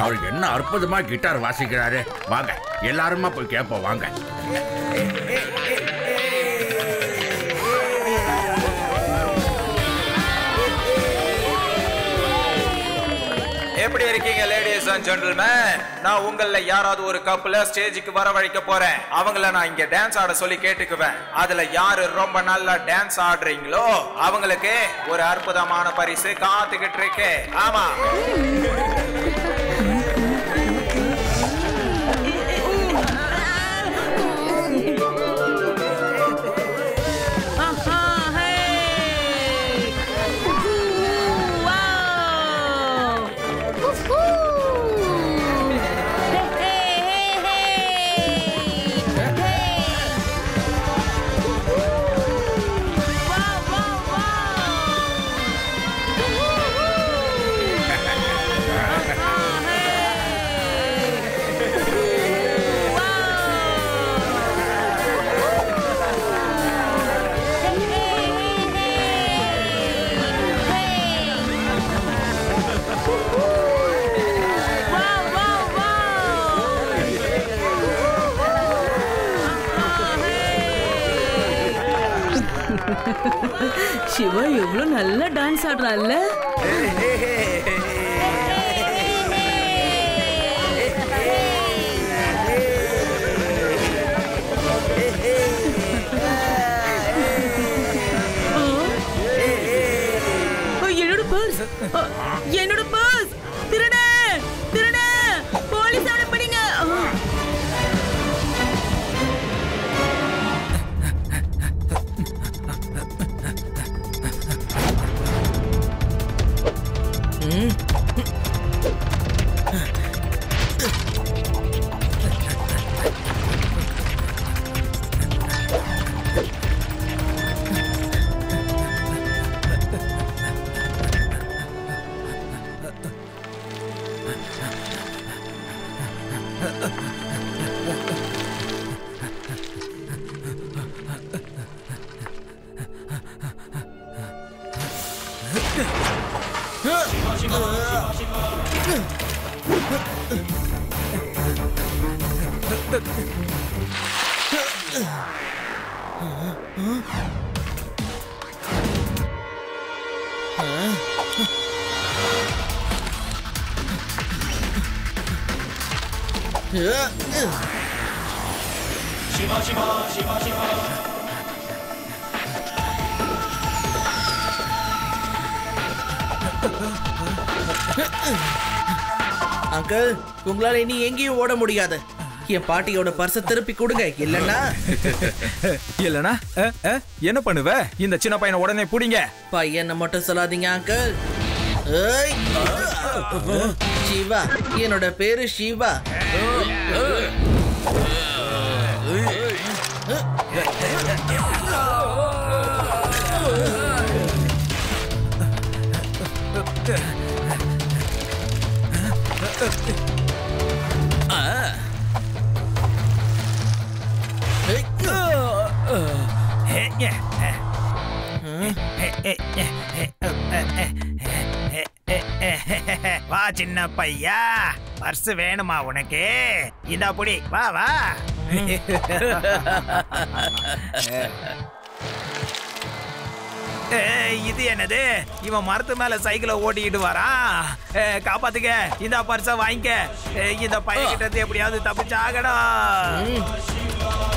அவர் என்ன அற்புதமா கிட்டார் வாசிக்கிறாரு வாங்க எல்லாருமா போய் கேட்போம் வாங்க எப்படி இருக்கீங்க லேடிஸ் அண்ட் ஜென்டில்மேன் நான் உங்கள யாராவது ஒரு கப்புல ஸ்டேஜுக்கு வரவழைக்க போறேன் அவங்கள நான் இங்க டான்ஸ் ஆட சொல்லி கேட்டுக்குவேன் அதுல யாரு ரொம்ப நல்லா டான்ஸ் ஆடுறீங்களோ அவங்களுக்கு ஒரு அற்புதமான பரிசு காத்துக்கிட்டு இருக்கு ஆமா ஆஹா, ஹே! உஹூ, வாவ்! உஹூ! Hey, hey, hey, hey! Hey! உஹூ! Wow, wow, wow! உஹூ! ஆஹா, ஹே! உஹூ, சிவா எவ்வளவு நல்லா டான்ஸ் ஆடுறாள்ல ஓ, என்னோட பர்ஸ் என்னோட பர்ஸ் திருட திருட போலீஸ் அவனை பிடிங்க ஓ. அங்கிள் உங்களால இனி எங்கேயும் ஓட முடியாது என் பாட்டியோட பர்ஸ திருப்பி கொடுங்க இல்லன்னா இல்லனா என்ன பண்ணுவ இந்த சின்ன பையனை உடனே புடிங்க பையனை மட்டும் சொல்லாதீங்க அங்கிள் ஏய்! சிவா என்னோட பேரு சிவா வா சின்ன பையா பர்ஸ் வேணுமா உனக்கு இந்தா புடி வா வா ஏய், இது என்னது இவன் மரத்து மேல சைக்கிளை ஓட்டிக்கிட்டு வரான் ஏய், காப்பாத்துக்க இந்த பர்ஸ வாங்கிக்க ஏய், இந்த பையன் கிட்ட இருந்து எப்படியாவது தப்பிச்சாகணும்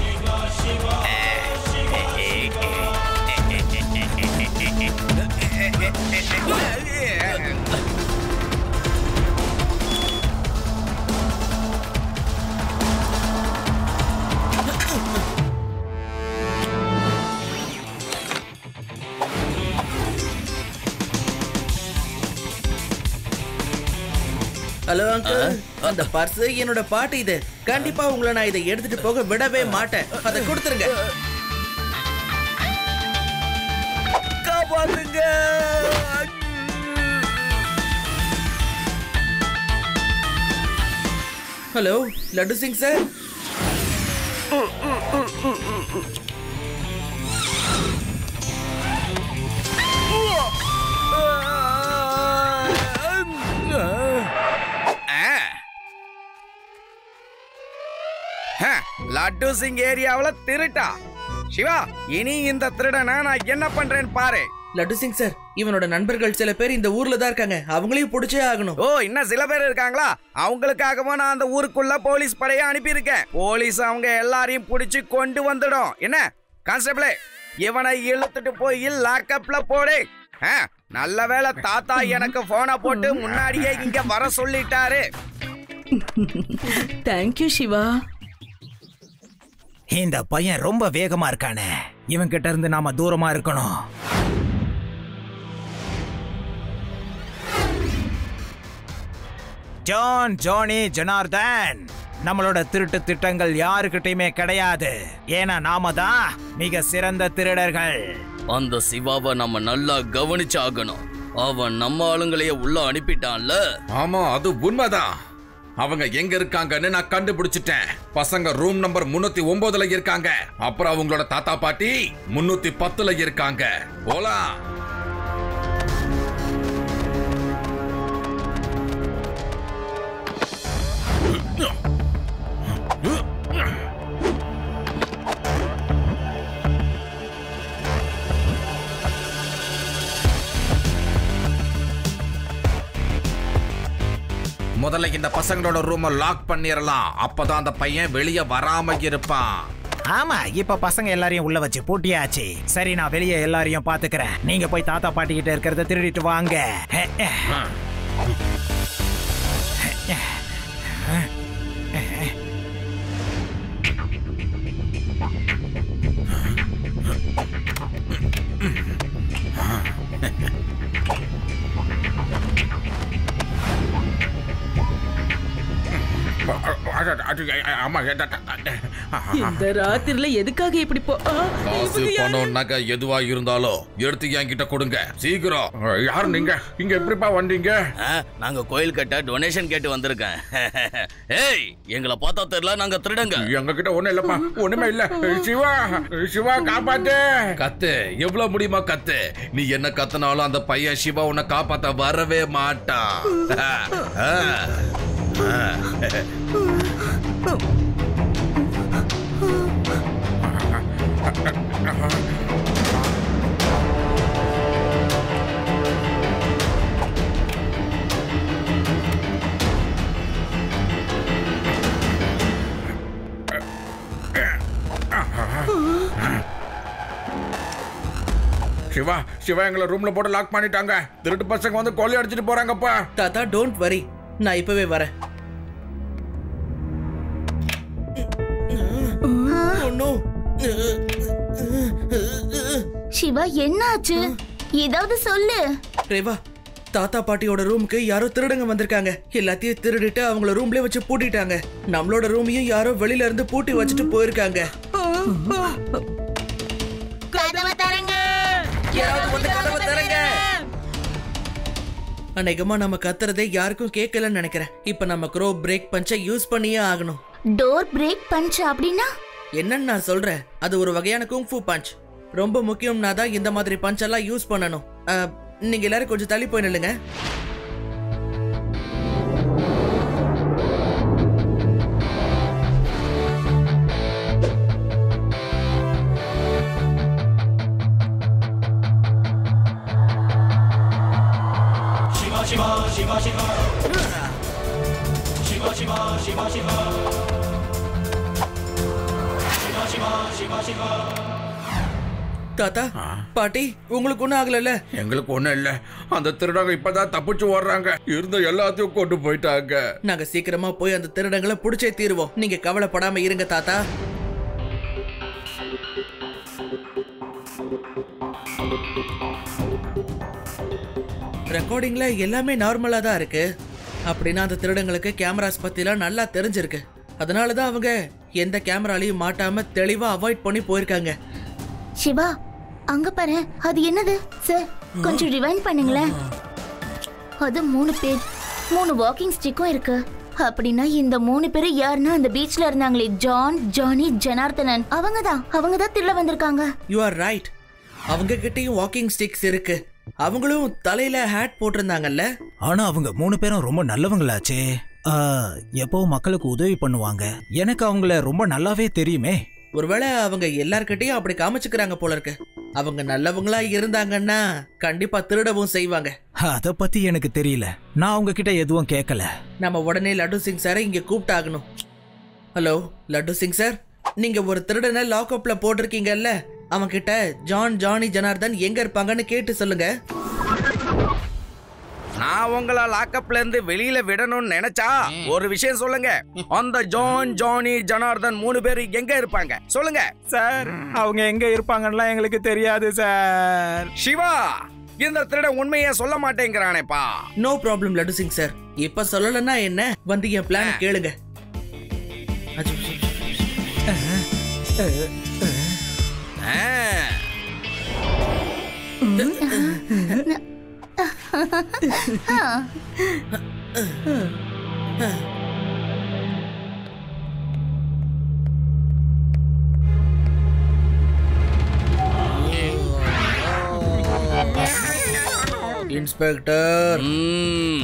ஹலோ அங்கிள் அந்த பர்ஸ் என்னோட பாட்டி இது கண்டிப்பா உங்களை நான் இதை எடுத்துட்டு போக விடவே மாட்டேன் அதை கொடுத்துருங்க காப்பாத்துங்க ஹலோ லட்டு சிங் சார் ஆ? ஹ, லட்டு சிங் ஏரியாவுல திருட்டா சிவா இனி இந்த திருடனை நான் என்ன பண்றேன்னு பாரு லட்டு சிங் சார் இவனோட நண்பர்கள் சில பேர் இந்த ஊர்ல தான் இருக்காங்க அவங்களையும் பிடிச்சே ஆகணும் ஓ இன்னும் சில பேர் இருக்காங்களா அவங்களுக்காகவும் நான் அந்த ஊருக்குள்ள போலீஸ் படையை அனுப்பியிருக்கேன் போலீஸ் அவங்க எல்லாரையும் பிடிச்சு கொண்டு வந்துடும் என்ன கான்ஸ்டபிளே இவனை இழுத்துட்டு போய் லாக்கப்ல போடு ஆ, நல்ல வேளை தாத்தா எனக்கு போனை போட்டு முன்னாடியே இங்க வர சொல்லிட்டாரு தேங்க்யூ சிவா இந்த பையன் ரொம்ப வேகமா இருக்கானே இவன் கிட்ட இருந்து நாம தூரமா இருக்கணும் ஜான் ஜானி ஜனார்தன் நம்மளோட திருட்டு திட்டங்கள் யாருக்கிட்டயுமே கிடையாது ஏன்னா நாம தான் மிக சிறந்த திருடர்கள் அந்த சிவாவை நம்ம நல்லா கவனிச்சாகணும் அவன் நம்ம ஆளுங்களையே உள்ள அனுப்பிட்டான்ல ஆமா அது உண்மைதான் அவங்க எங்க இருக்காங்கன்னு நான் கண்டுபிடிச்சிட்டேன் பசங்க ரூம் நம்பர் முன்னூத்தி ஒன்பதுல இருக்காங்க அப்புறம் அவங்களோட தாத்தா பாட்டி முன்னூத்தி பத்துல இருக்காங்க போலாம் முதல்ல இந்த பசங்களோட ரூமை லாக் பண்ணிடலாம் அப்பதான் அந்த பையன் வெளியே வராம இருப்பான் ஆமா இப்ப பசங்க எல்லாரையும் உள்ள வச்சு பூட்டியாச்சு சரி நான் வெளியே எல்லாரையும் பாத்துக்கிறேன் நீங்க போய் தாத்தா பாட்டி கிட்ட இருக்கிறத திருடிட்டு வாங்க ஆமா இந்த ராத்திரில எதுக்காக இப்படி போ ஆ, காசு இவங்க யாரு? பணம் நகை எதுவா இருந்தாலும் எடுத்து என்கிட்ட கொடுங்க சீக்கிரம் யார் நீங்க இங்க எப்படிப்பா வந்தீங்க ஆ, நாங்க கோயில் கட்ட டொனேஷன் கேட்டு வந்திருக்கேன் ஏய் எங்களை பார்த்தா தெரியல நாங்க திருடங்க எங்க கிட்ட ஒண்ணு இல்லப்பா ஒண்ணுமே இல்ல சிவா சிவா காப்பாத்து கத்து எவ்வளவு முடியுமா கத்து நீ என்ன கத்துனாலும் அந்த பையன் சிவா உன்னை காப்பாத்த வரவே மாட்டான் ஆ, ஆ. சிவா சிவா எங்களை ரூம்ல போட்டு லாக் பண்ணிட்டாங்க திருட்டு பசங்க வந்து கொள்ளை அடிச்சிட்டு போறாங்கப்பா தாத்தா டோன்ட் வரி நான் இப்பவே வரேன் Oh, no. சிவா என்ன ஆச்சு ஏதாவது சொல்லு ரேவா தாத்தா பாட்டியோட ரூமுக்கு யாரோ திருடங்க வந்திருக்காங்க எல்லாத்தையும் திருடிட்டு அவங்கள ரூம்லயே வச்சு பூட்டிட்டாங்க நம்மளோட ரூமையும் யாரோ வெளியில இருந்து பூட்டி வச்சுட்டு போயிருக்காங்க கதவை தரங்க யாராவது வந்து கதவை திறங்க. அநேகமா நம்ம கத்துறதே யாருக்கும் கேட்கலன்னு நினைக்கிறேன் இப்ப நம்ம க்ரோ பிரேக் பஞ்சை யூஸ் பண்ணியே ஆகணும் டோர் பிரேக் பஞ்ச் அப்படின்னா என்னன்னு நான் சொல்றேன் அது ஒரு வகையான குங்ஃபு பஞ்ச் ரொம்ப முக்கியம்னா தான் இந்த மாதிரி பஞ்ச் எல்லாம் யூஸ் பண்ணணும் அஹ், நீங்க எல்லாரும் கொஞ்சம் தள்ளி போய் நில்லுங்க தாத்தா பாட்டி உங்களுக்கு ஒண்ணும் ஆகலல்ல எங்களுக்கு ஒண்ணும் இல்ல அந்த திருடங்க இப்பதான் தப்பிச்சு ஓடுறாங்க இருந்த எல்லாத்தையும் கொண்டு போயிட்டாங்க நாங்க சீக்கிரமா போய் அந்த திருடங்களை புடிச்சே தீருவோம் நீங்க கவலைப்படாம இருங்க தாத்தா ரெக்கார்டிங்ல எல்லாமே நார்மலா தான் இருக்கு அப்படின்னா அந்த திருடங்களுக்கு கேமராஸ் பத்திலாம் நல்லா தெரிஞ்சிருக்கு அதனால தான் அவங்க எந்த கேமராலையும் மாட்டாம தெளிவா அவாய்ட் பண்ணி போயிருக்காங்க சிவா அங்க பாரு அது என்னது சார் கொஞ்சம் ரிவைண்ட் பண்ணுங்களேன் அது மூணு பேர் மூணு வாக்கிங் ஸ்டிக்கும் இருக்கு அப்படின்னா இந்த மூணு பேர் யாருன்னா அந்த பீச்ல இருந்தாங்களே ஜான் ஜானி ஜனார்தனன் அவங்க தான் அவங்க தான் திருட வந்திருக்காங்க யூ ஆர் ரைட் அவங்க கிட்டயும் வாக்கிங் ஸ்டிக்ஸ் இருக்கு அவங்களும் தலையில ஹேட் போட்டிருந்தாங்கல்ல ஆனா அவங்க மூணு பேரும் ரொம்ப நல்லவங்களாச்சே ஆ, எப்பவும் மக்களுக்கு உதவி பண்ணுவாங்க எனக்கு அவங்கள ரொம்ப நல்லாவே தெரியுமே ஒருவேளை அவங்க எல்லார்கிட்டயும் அப்படி காமிச்சுக்கிறாங்க போல இருக்கு அவங்க நல்லவங்களா இருந்தாங்கன்னா கண்டிப்பா திருடவும் செய்வாங்க அத பத்தி எனக்கு தெரியல நான் அவங்க கிட்ட எதுவும் கேட்கல நம்ம உடனே லட்டு சிங் சாரை இங்க கூப்பிட்டாகணும் ஹலோ லட்டு சிங் சார் நீங்க ஒரு திருடனை லாக்அப்ல போட்டிருக்கீங்கல்ல அவன் கிட்ட ஜான் ஜானி ஜனார்தன் எங்க இருப்பாங்கன்னு கேட்டு சொல்லுங்க நான் உங்களை லாக்கப்ல இருந்து வெளியில விடணும்னு நினைச்சா ஒரு விஷயம் சொல்லுங்க அந்த ஜான் ஜானி ஜனார்தன் மூணு பேர் எங்க இருப்பாங்க சொல்லுங்க சார் அவங்க எங்க இருப்பாங்கலாம் எங்களுக்கு தெரியாது சார் சிவா இந்த திருடன் உண்மையை சொல்ல மாட்டேங்கிறானேப்பா no problem Laddu Singh sir இப்ப சொல்லலன்னா என்ன வந்து என் பிளான் கேளுங்க அச்சோ, ஆ. இன்ஸ்பெக்டர் ம்.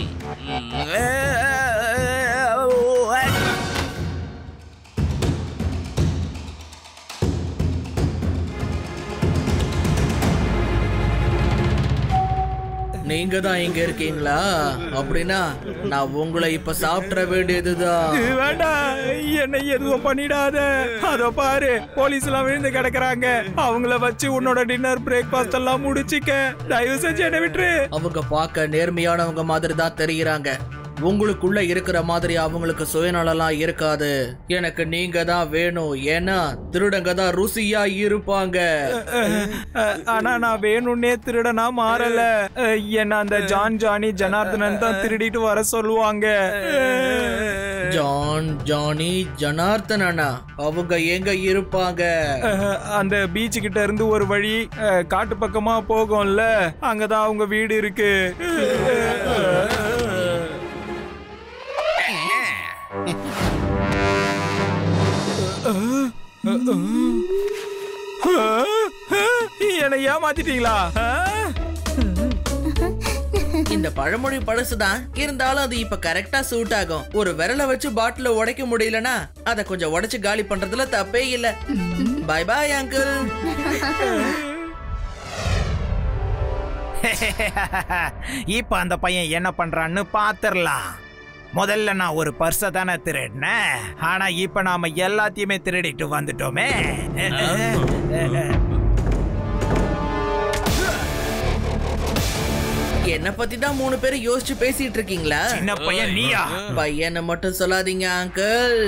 நீங்க தான் இங்க இருக்கீங்களா அப்படின்னா நான் உங்களை இப்ப சாப்பிட வேண்டியதுதான் வேண்டாம் என்னை எதுவும் பண்ணிடாத அத பாரு போலீஸ் எல்லாம் விழுந்து கிடக்குறாங்க அவங்கள வச்சு உன்னோட டின்னர் பிரேக்ஃபாஸ்ட் எல்லாம் முடிச்சிக்க தயவு செஞ்சு என்னை விட்டுரு அவங்க பார்க்க நேர்மையானவங்க மாதிரி தான் தெரியுறாங்க உங்களுக்குள்ள இருக்கிற மாதிரி அவங்களுக்கு சுயநலம்லாம் இருக்காது எனக்கு நீங்க தான் வேணும் ஏன்னா திருடங்க தான் ருசியா இருப்பாங்க அஹ், ஆனா நான் வேணும்னே திருடனா மாறல அஹ், என்ன அந்த ஜான் ஜானி ஜனார்தனன் தான் திருடிட்டு வர சொல்லுவாங்க ஜான் ஜானி ஜனார்த்தனா அவங்க எங்க இருப்பாங்க அஹ், அந்த பீச் கிட்ட இருந்து ஒரு வழி அஹ், காட்டு பக்கமா போகும்ல அங்கதான் அவங்க வீடு இருக்கு என்னை ஏமாத்திட்டீங்களா அஹ்? இந்த பழமொழி பழசுதான் இருந்தாலும் அது இப்ப கரெக்டா சூட் ஆகும் ஒரு விரலை வச்சு பாட்டில உடைக்க முடியலனா அத கொஞ்சம் உடைச்சு காலி பண்றதுல தப்பே இல்ல பை பாய் அங்கிள் இப்ப அந்த பையன் என்ன பண்றான்னு பாத்துரலாம் முதல்ல நான் ஒரு பர்ஸ தானே திருடினேன் ஆனா இப்ப நாம எல்லாத்தையுமே திருடிட்டு வந்துட்டோமே என்ன பத்தி தான் மூணு பேரும் யோசிச்சு பேசிட்டு இருக்கீங்களா சின்ன பையன் நீயா பையனை மட்டும் சொல்லாதீங்க அங்கிள்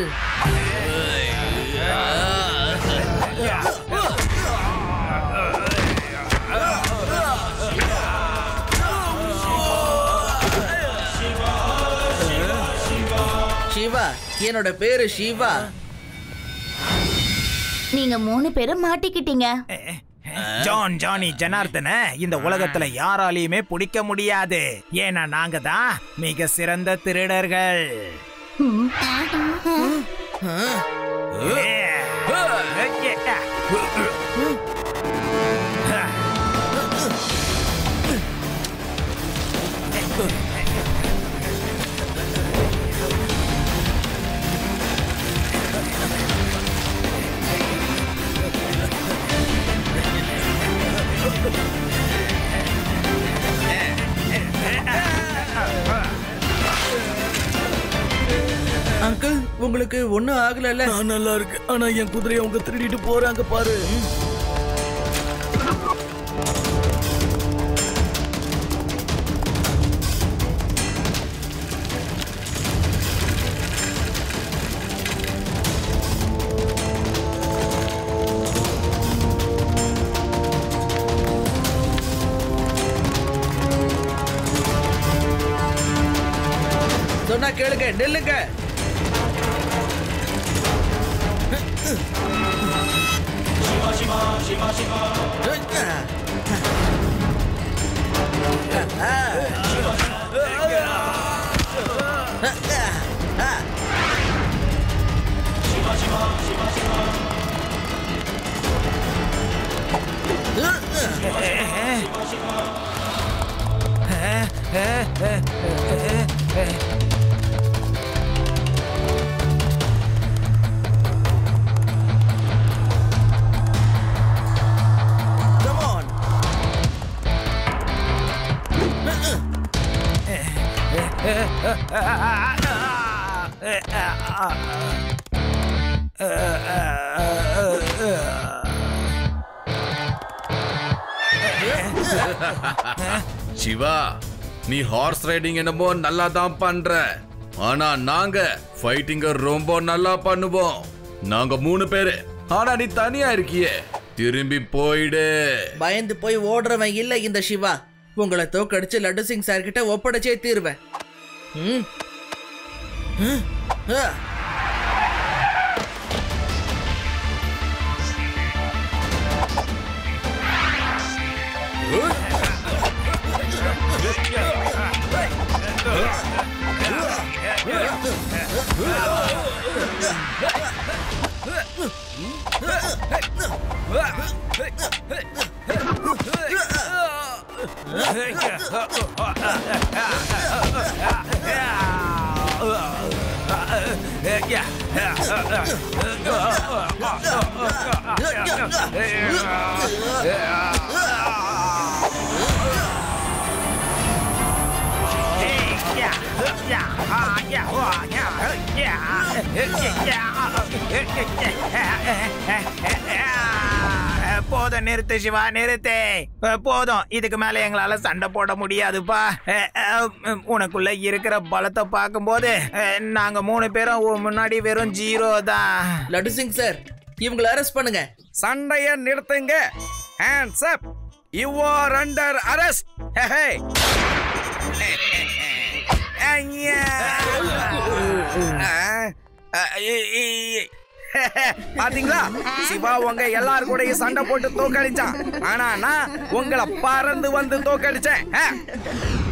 சிவா என்னோட பேரு சிவா நீங்க மூணு பேரும் மாட்டிக்கிட்டீங்க ஜான் ஜானி ஜனார்தன இந்த உலகத்துல யாராலையுமே பிடிக்க முடியாது ஏன்னா நாங்க தான் மிக சிறந்த திருடர்கள் அங்கிள் உங்களுக்கு ஒண்ணும் ஆகலல்ல நான் நல்லா இருக்கு ஆனா என் குதிரையை அவங்க திருடிட்டு போறாங்க பாரு சொன்னா கேளுங்க நில்லுங்க சிவா நீ ஹார்ஸ் ரைடிங் என்னமோ நல்லா தான் பண்ற ஆனா நாங்க ஃபைட்டிங்க ரொம்ப நல்லா பண்ணுவோம் நாங்க மூணு பேரு ஆனா நீ தனியா இருக்கியே திரும்பி போயிடு பயந்து போய் ஓடுறவன் இல்ல இந்த சிவா உங்களை தோக்கடிச்சு லட்டு சிங் சார் கிட்ட ஒப்படைச்சே தீருவேன் ம். ம். ஆ. போதும் நிறுத்து சிவா நிறுத்து அஹ், போதும் இதுக்கு மேல எங்களால சண்டை போட முடியாதுப்பா அஹ், அஹ், உனக்குள்ள இருக்கிற பலத்தை பார்க்கும்போது அஹ், நாங்க மூணு பேரும் உன் முன்னாடி வெறும் ஜீரோ தான் லட்டு சிங் சார் இவங்களை அரெஸ்ட் பண்ணுங்க சண்டைய நிறுத்துங்க hands up you are under arrest பாத்தீங்களா சிவா உங்க எல்லாரும் கூட சண்டை போட்டு தோக்கடிச்சான் ஆனா நான் உங்களை பறந்து வந்து தோக்கடிச்சேன் ஆ.